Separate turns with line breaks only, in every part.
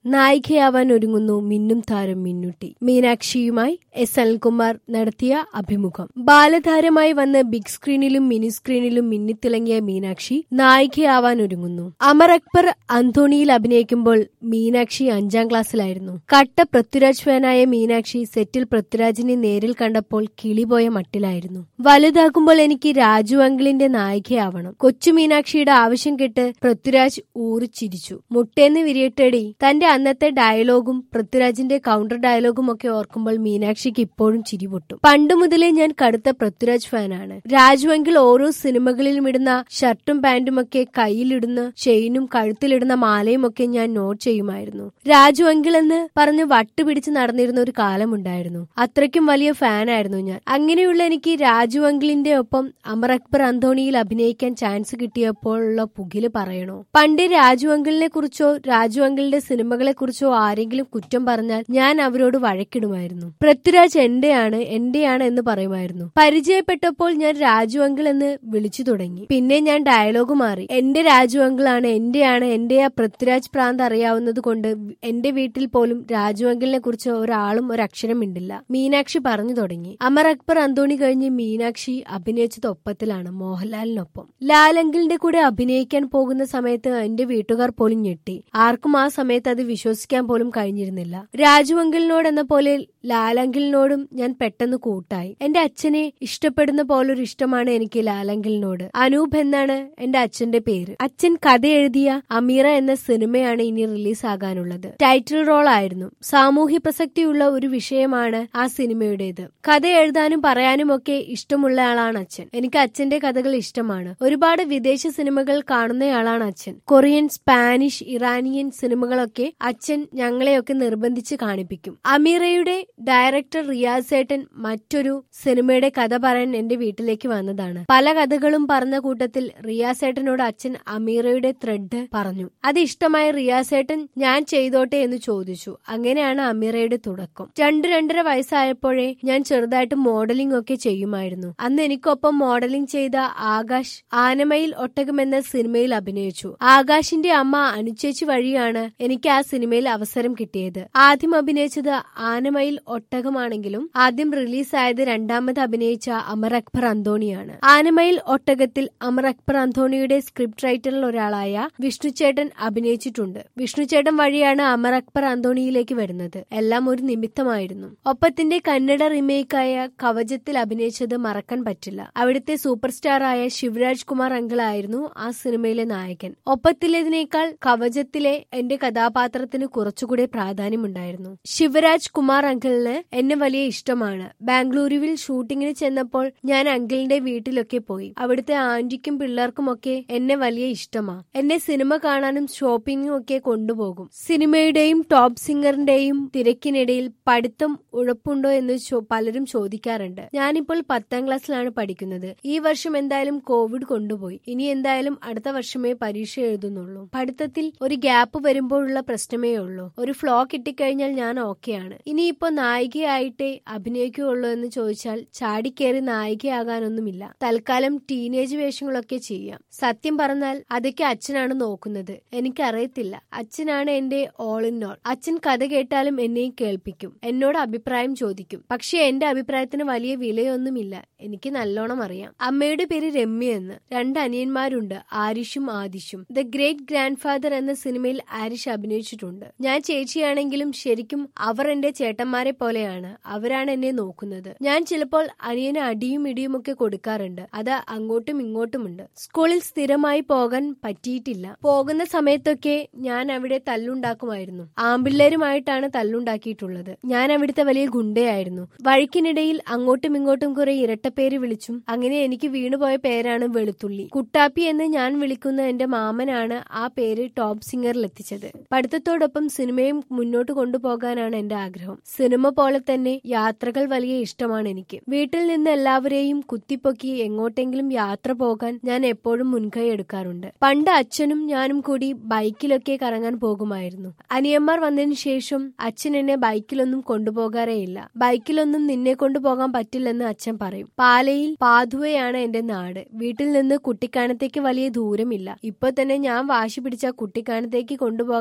നായികയാവാൻ ഒരുങ്ങുന്നു മിന്നും താരം മിന്നുട്ടി മീനാക്ഷിയുമായി എസ് അനിൽകുമാർ നടത്തിയ അഭിമുഖം ബാലതാരമായി വന്ന് ബിഗ് സ്ക്രീനിലും മിനി സ്ക്രീനിലും മിന്നിത്തിളങ്ങിയ മീനാക്ഷി നായികയാവാൻ ഒരുങ്ങുന്നു അമർ അക്ബർ അന്തോണിയിൽ അഭിനയിക്കുമ്പോൾ മീനാക്ഷി അഞ്ചാം ക്ലാസ്സിലായിരുന്നു കട്ട പൃഥ്വിരാജ് ഫാനായ മീനാക്ഷി സെറ്റിൽ പൃഥ്വിരാജിനെ നേരിൽ കണ്ടപ്പോൾ കിളിപോയ മട്ടിലായിരുന്നു വലുതാകുമ്പോൾ എനിക്ക് രാജു അങ്കിളിന്റെ നായികയാവണം കൊച്ചു മീനാക്ഷിയുടെ ആവശ്യം കേട്ട് പൃഥ്വിരാജ് ഊറിച്ചിരിച്ചു മുട്ടേന്ന് വിരിയട്ടടി തന്റെ അന്നത്തെ ഡയലോഗും പൃഥ്വിരാജിന്റെ കൗണ്ടർ ഡയലോഗും ഒക്കെ ഓർക്കുമ്പോൾ മീനാക്ഷിക്ക് ഇപ്പോഴും ചിരി പൊട്ടും പണ്ട് മുതലേ ഞാൻ കടുത്ത പൃഥ്വിരാജ് ഫാനാണ് രാജു അങ്കിൾ ഓരോ സിനിമകളിലും ഇടുന്ന ഷർട്ടും പാന്റും ഒക്കെ കയ്യിലിടുന്ന ചെയിനും കഴുത്തിലിടുന്ന മാലയും ഒക്കെ ഞാൻ നോട്ട് ചെയ്യുമായിരുന്നു രാജു അങ്കിൾ എന്ന് പറഞ്ഞ് വട്ടുപിടിച്ച് നടന്നിരുന്ന ഒരു കാലമുണ്ടായിരുന്നു അത്രയ്ക്കും വലിയ ഫാനായിരുന്നു ഞാൻ അങ്ങനെയുള്ള എനിക്ക് രാജു അങ്കിളിന്റെ ഒപ്പം അമർ അക്ബർ അന്തോണിയിൽ അഭിനയിക്കാൻ ചാൻസ് കിട്ടിയപ്പോഴുള്ള പുകില് പറയണോ പണ്ട് രാജു അങ്കിളിനെ കുറിച്ചോ രാജു അങ്കിളിന്റെ സിനിമകളെ കുറിച്ചോ ആരെങ്കിലും കുറ്റം പറഞ്ഞാൽ ഞാൻ അവരോട് വഴക്കിടുമായിരുന്നു പൃഥ്വിരാജ് എന്റെയാണ് എന്റെയാണ് എന്ന് പറയുമായിരുന്നു പരിചയപ്പെട്ടപ്പോൾ ഞാൻ രാജു അങ്കിൾ എന്ന് വിളിച്ചു തുടങ്ങി പിന്നെ ഞാൻ ഡയലോഗ് മാറി എന്റെ രാജു അങ്കിളാണ് എന്റെയാണ് എന്റെ ആ പൃഥ്വിരാജ് പ്രാന്ത് അറിയാവുന്നത് കൊണ്ട് എന്റെ വീട്ടിൽ പോലും രാജു അങ്കിളിനെ കുറിച്ച് ഒരാളും ഒരക്ഷരം മിണ്ടില്ല മീനാക്ഷി പറഞ്ഞു തുടങ്ങി അമർ അക്ബർ അന്തോണി കഴിഞ്ഞ് മീനാക്ഷി അഭിനയിച്ചത് ഒപ്പത്തിലാണ് മോഹൻലാലിനൊപ്പം ലാലങ്കിളിന്റെ കൂടെ അഭിനയിക്കാൻ പോകുന്ന സമയത്ത് എന്റെ വീട്ടുകാർ പോലും ഞെട്ടി ആർക്കും ആ സമയത്ത് അത് വിശ്വസിക്കാൻ പോലും കഴിഞ്ഞിരുന്നില്ല രാജു അങ്കിളിനോട് എന്ന പോലെ ലാലങ്കിളിനോടും ഞാൻ പെട്ടെന്ന് കൂട്ടായി എന്റെ അച്ഛനെ ഇഷ്ടപ്പെടുന്ന പോലൊരു ഇഷ്ടമാണ് എനിക്ക് ലാലങ്കിളിനോട് അനൂപ് എന്നാണ് എന്റെ അച്ഛന്റെ പേര് അച്ഛൻ കഥ എഴുതിയ അമീറ എന്ന സിനിമയാണ് ഇനി റിലീസ് ആകാനുള്ളത് ടൈറ്റിൽ റോൾ ആയിരുന്നു സാമൂഹ്യ പ്രസക്തിയുള്ള ഒരു വിഷയമാണ് ആ സിനിമയുടേത് കഥ എഴുതാനും പറയാനും ഒക്കെ ഇഷ്ടമുള്ള ആളാണ് അച്ഛൻ എനിക്ക് അച്ഛന്റെ കഥകൾ ഇഷ്ടമാണ് ഒരുപാട് വിദേശ സിനിമകൾ കാണുന്നയാളാണ് അച്ഛൻ കൊറിയൻ സ്പാനിഷ് ഇറാനിയൻ സിനിമകളൊക്കെ അച്ഛൻ ഞങ്ങളെയൊക്കെ നിർബന്ധിച്ച് കാണിപ്പിക്കും അമീറയുടെ ഡയറക്ടർ റിയാസേട്ടൻ മറ്റൊരു സിനിമയുടെ കഥ പറയാൻ എന്റെ വീട്ടിലേക്ക് വന്നതാണ് പല കഥകളും പറഞ്ഞ കൂട്ടത്തിൽ റിയാസേട്ടനോട് അച്ഛൻ അമീറയുടെ ത്രെഡ് പറഞ്ഞു അത് ഇഷ്ടമായ റിയാസേട്ടൻ ഞാൻ ചെയ്തോട്ടെ എന്ന് ചോദിച്ചു അങ്ങനെയാണ് അമീറയുടെ തുടക്കം രണ്ടു രണ്ടര വയസ്സായപ്പോഴേ ഞാൻ ചെറുതായിട്ട് മോഡലിംഗ് ഒക്കെ ചെയ്യുമായിരുന്നു അന്ന് എനിക്കൊപ്പം മോഡലിംഗ് ചെയ്ത ആകാശ് ആനമയിൽ ഒട്ടകം എന്ന സിനിമയിൽ അഭിനയിച്ചു ആകാശിന്റെ അമ്മ അനുചേച്ചി വഴിയാണ് എനിക്ക് ആ സിനിമയിൽ അവസരം കിട്ടിയത് ആദ്യം അഭിനയിച്ചത് ആനമയിൽ ഒട്ടകമാണെങ്കിലും ആദ്യം റിലീസായത് രണ്ടാമത് അഭിനയിച്ച അമർ അക്ബർ അന്തോണിയാണ് ആനമയിൽ ഒട്ടകത്തിൽ അമർ അക്ബർ അന്തോണിയുടെ സ്ക്രിപ്റ്റ് റൈറ്ററിൽ ഒരാളായ വിഷ്ണുചേട്ടൻ അഭിനയിച്ചിട്ടുണ്ട് വിഷ്ണുചേട്ടൻ വഴിയാണ് അമർ അക്ബർ അന്തോണിയിലേക്ക് വരുന്നത് എല്ലാം ഒരു നിമിത്തമായിരുന്നു ഒപ്പത്തിന്റെ കന്നഡ റിമേക്കായ കവചത്തിൽ അഭിനയിച്ചത് മറക്കാൻ പറ്റില്ല അവിടുത്തെ സൂപ്പർ സ്റ്റാറായ ശിവരാജ് കുമാർ അങ്കിളായിരുന്നു ആ സിനിമയിലെ നായകൻ ഒപ്പത്തിലേതിനേക്കാൾ കവചത്തിലെ എന്റെ കഥാപാത്രത്തിന് കുറച്ചുകൂടെ പ്രാധാന്യമുണ്ടായിരുന്നു ശിവരാജ് കുമാർ അങ്കിളിന് എന്നെ വലിയ ഇഷ്ടമാണ് ബാംഗ്ലൂരുവിൽ ഷൂട്ടിങ്ങിന് ചെന്നപ്പോൾ ഞാൻ അങ്കിളിന്റെ വീട്ടിലൊക്കെ പോയി അവിടുത്തെ ആന്റിക്കും പിള്ളേർക്കും ഒക്കെ എന്നെ വലിയ ഇഷ്ടമാ എന്നെ സിനിമ കാണാനും ഷോപ്പിംഗും ഒക്കെ കൊണ്ടുപോകും സിനിമയുടെയും ടോപ്പ് സിംഗറിന്റെയും തിരക്കിനിടയിൽ പഠിത്തം ഉഴപ്പുണ്ടോ എന്ന് പലരും ചോദിക്കാറുണ്ട് ഞാനിപ്പോൾ പത്താം ക്ലാസ്സിലാണ് പഠിക്കുന്നത് ഈ വർഷം എന്തായാലും കോവിഡ് കൊണ്ടുപോയി ഇനി എന്തായാലും അടുത്ത വർഷമേ പരീക്ഷ എഴുതുന്നുള്ളൂ പഠിത്തത്തിൽ ഒരു ഗ്യാപ്പ് വരുമ്പോഴുള്ള പ്രശ്നമേ ഉള്ളൂ ഒരു ഫ്ലോ കിട്ടിക്കഴിഞ്ഞാൽ ഞാൻ ഓക്കെയാണ് ഇനിയിപ്പോ നായികയായിട്ടേ അഭിനയിക്കുകയുള്ളൂ എന്ന് ചോദിച്ചാൽ ചാടിക്കേറി നായികയാകാനൊന്നുമില്ല തൽക്കാലം ടീനേജ് വേഷങ്ങളൊക്കെ ചെയ്യാം സത്യം പറഞ്ഞാൽ അതൊക്കെ അച്ഛനാണ് നോക്കുന്നത് എനിക്കറിയത്തില്ല അച്ഛനാണ് എന്റെ ഓൾ ഇൻ ഓൾ അച്ഛൻ കഥ കേട്ടാലും എന്നെയും കേൾപ്പിക്കും എന്നോട് അഭിപ്രായം ചോദിക്കും പക്ഷെ എന്റെ അഭിപ്രായത്തിന് വലിയ വിലയൊന്നുമില്ല എനിക്ക് നല്ലോണം അറിയാം അമ്മയുടെ പേര് രമ്യ എന്ന് രണ്ട് അനിയന്മാരുണ്ട് ആരിഷും ആദിഷും ദ ഗ്രേറ്റ് ഗ്രാൻഡ് ഫാദർ എന്ന സിനിമയിൽ ആരിഷ് അഭിനയിച്ചിട്ടുണ്ട് ഞാൻ ചേച്ചിയാണെങ്കിലും ശരിക്കും അവർ എന്റെ ചേട്ടന്മാരെ പോലെയാണ് അവരാണ് എന്നെ നോക്കുന്നത് ഞാൻ ചിലപ്പോൾ അനിയന് അടിയും ഇടിയും ഒക്കെ കൊടുക്കാറുണ്ട് അത് അങ്ങോട്ടും ഇങ്ങോട്ടുമുണ്ട് സ്കൂളിൽ സ്ഥിരമായി പോകാൻ പറ്റിയിട്ടില്ല പോകുന്ന സമയത്തൊക്കെ ഞാൻ അവിടെ തല്ലുണ്ടാക്കുമായിരുന്നു ആമ്പിള്ളേരുമായിട്ടാണ് തല്ലുണ്ടാക്കിയിട്ടുള്ളത് ഞാൻ അവിടുത്തെ വലിയ ഗുണ്ടയായിരുന്നു വഴിക്കിനിടയിൽ അങ്ങോട്ടും ഇങ്ങോട്ടും കുറെ ഇരട്ടപ്പേര് വിളിച്ചും അങ്ങനെ എനിക്ക് വീണുപോയ പേരാണ് വെളുത്തുള്ളി കുട്ടാപ്പി എന്ന് ഞാൻ വിളിക്കുന്ന എന്റെ മാമനാണ് ആ പേര് ടോപ്പ് സിംഗറിൽ എത്തിച്ചത് പഠിത്തത്തോടൊപ്പം സിനിമയും മുന്നോട്ട് കൊണ്ടുപോകാനാണ് എന്റെ ആഗ്രഹം സിനിമ പോലെ തന്നെ യാത്രകൾ വലിയ ഇഷ്ടമാണ് എനിക്ക് വീട്ടിൽ നിന്ന് എല്ലാവരെയും കുത്തിപ്പൊക്കി എങ്ങോട്ടെങ്കിലും യാത്ര പോകാൻ ഞാൻ എപ്പോഴും മുൻകൈ എടുക്കാറുണ്ട് പണ്ട് അച്ഛനും ഞാനും കൂടി ബൈക്കിലൊക്കെ കറങ്ങാൻ പോകുമായിരുന്നു അനിയന്മാർ വന്നതിന് ശേഷം അച്ഛൻ എന്നെ ബൈക്കിലൊന്നും കൊണ്ടുപോകാറേയില്ല ബൈക്കിലൊന്നും നിന്നെ കൊണ്ടുപോകാൻ പറ്റില്ലെന്ന് അച്ഛൻ പറയും പാലയിൽ പാതുവയാണ് എന്റെ നാട് വീട്ടിൽ നിന്ന് കുട്ടിക്കാനത്തേക്ക് വലിയ ദൂരമില്ല ഇപ്പൊ തന്നെ ഞാൻ വാശി പിടിച്ച കുട്ടിക്കാനത്തേക്ക് കൊണ്ടുപോകാമെന്ന്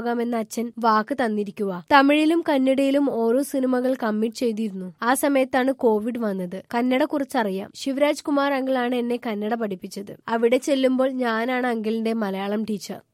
അച്ഛൻ വാക്ക് തന്നിരിക്കുക തമിഴിലും കന്നഡയിലും ഓരോ സിനിമകൾ കമ്മിറ്റ് ചെയ്തിരുന്നു ആ സമയത്താണ് കോവിഡ് വന്നത് കന്നഡ കുറിച്ചറിയാം ശിവരാജ് കുമാർ അങ്കിളാണ് എന്നെ കന്നഡ പഠിപ്പിച്ചത് അവിടെ ചെല്ലുമ്പോൾ ഞാനാണ് അങ്കിളിന്റെ മലയാളം ടീച്ചർ